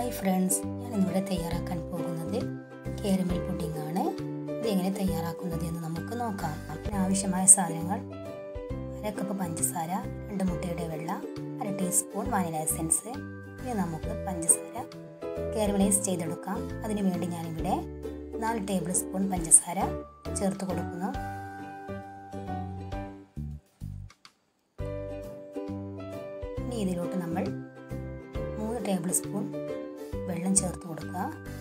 hi friends ഞാനിന്നിവിടെ തയ്യാറാക്കാൻ പോകുന്നത് കേരമൽ പുഡിംഗ് ആണ് ഇത് എങ്ങനെ തയ്യാറാക്കുന്നത് എന്ന് നമുക്ക് നോക്കാം അതിന് ആവശ്യമായ സാധനങ്ങൾ അര കപ്പ് പഞ്ചസാര രണ്ട് മുട്ടയുടെ വെള്ള അര ടീസ്പൂൺ വാനില എസൻസ് ഇനി നമുക്ക് പഞ്ചസാര കാരമലൈസ് ചെയ്തെടുക്കാം അതിനു വേണ്ടി ഞാനിവിടെ നാല് ടേബിൾ സ്പൂൺ പഞ്ചസാര ചേർത്ത് കൊടുക്കുന്നു ഇനി ഇതിലോട്ട് നമ്മൾ മൂന്ന് ടേബിൾ സ്പൂൺ വെള്ളം ചേർത്ത് കൊടുക്കുക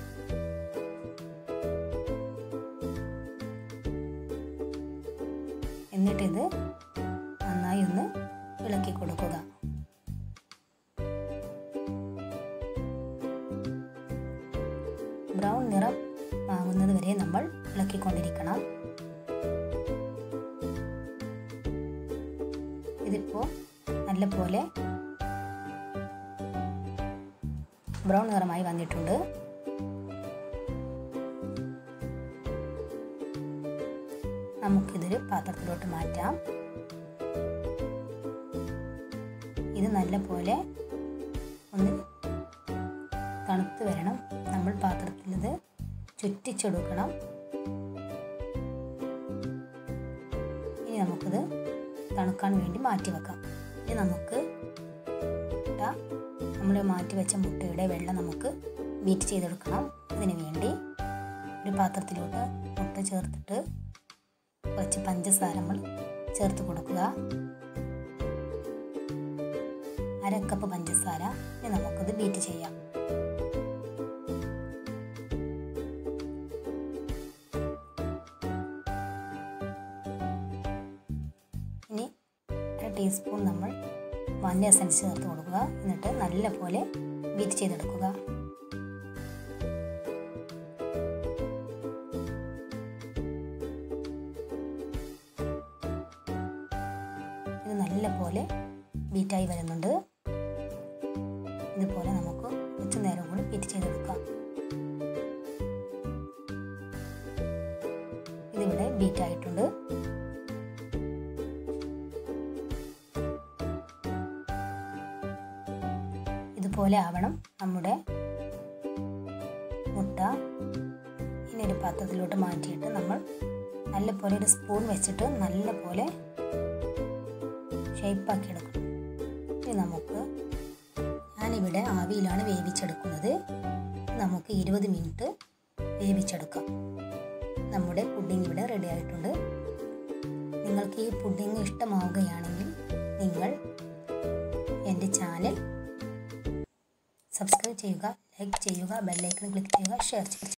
എന്നിട്ടിത് നന്നായി ഒന്ന് ഇളക്കി കൊടുക്കുക ബ്രൗൺ നിറം വാങ്ങുന്നത് വരെ നമ്മൾ ഇളക്കിക്കൊണ്ടിരിക്കണം ഇതിപ്പോൾ നല്ലപോലെ ബ്രൗൺ നിറമായി വന്നിട്ടുണ്ട് നമുക്കിതൊരു പാത്രത്തിലോട്ട് മാറ്റാം ഇത് നല്ലപോലെ ഒന്ന് തണുത്ത് വരണം നമ്മൾ പാത്രത്തിൽ ഇത് ചുറ്റിച്ചെടുക്കണം ഇനി നമുക്കിത് തണുക്കാൻ വേണ്ടി മാറ്റി വെക്കാം ഇനി നമുക്ക് മുട്ട നമ്മൾ മാറ്റി വെച്ച മുട്ടയുടെ വെള്ളം നമുക്ക് ബീറ്റ് ചെയ്തെടുക്കണം അതിന് വേണ്ടി ഒരു പാത്രത്തിലോട്ട് മുട്ട ചേർത്തിട്ട് കുറച്ച് പഞ്ചസാര നമ്മൾ ചേർത്ത് കൊടുക്കുക അര കപ്പ് പഞ്ചസാര ഇനി നമുക്കത് ബീറ്റ് ചെയ്യാം ഇനി അര ടീസ്പൂൺ നമ്മൾ വാനില എസൻസ് ചേർത്ത് കൊടുക്കുക എന്നിട്ട് നല്ല പോലെ ബീറ്റ് ചെയ്തെടുക്കുക ഇത് നല്ല പോലെ ബീറ്റായി വരുന്നുണ്ട് ഇതുപോലെ നമുക്ക് കുറച്ച് നേരം കൂടി ബീറ്റ് ചെയ്തെടുക്കാം ഇതിവിടെ ബീറ്റ് ആയിട്ടുണ്ട് ഇതുപോലെ ആവണം നമ്മുടെ മുട്ട ഇനി ഒരു പാത്രത്തിലോട്ട് മാറ്റിയിട്ട് നമ്മൾ നല്ല പോലെ ഒരു സ്പൂൺ വെച്ചിട്ട് നല്ല പോലെ ഷേപ്പാക്കി എടുക്കണം ഇനി നമുക്ക് ഞാനിവിടെ ആവിയിലാണ് വേവിച്ചെടുക്കുന്നത് നമുക്ക് ഇരുപത് മിനിറ്റ് വേവിച്ചെടുക്കാം നമ്മുടെ പുഡിംഗ് ഇവിടെ റെഡി ആയിട്ടുണ്ട് നിങ്ങൾക്ക് ഈ പുഡിംഗ് ഇഷ്ടമാവുകയാണെങ്കിൽ നിങ്ങൾ എൻ്റെ ചാനൽ സബ്സ്ക്രൈബ് ചെയ്യുക ലൈക്ക് ചെയ്യുക ബെല്ലൈക്കൺ ക്ലിക്ക് ചെയ്യുക ഷെയർ ചെയ്യുക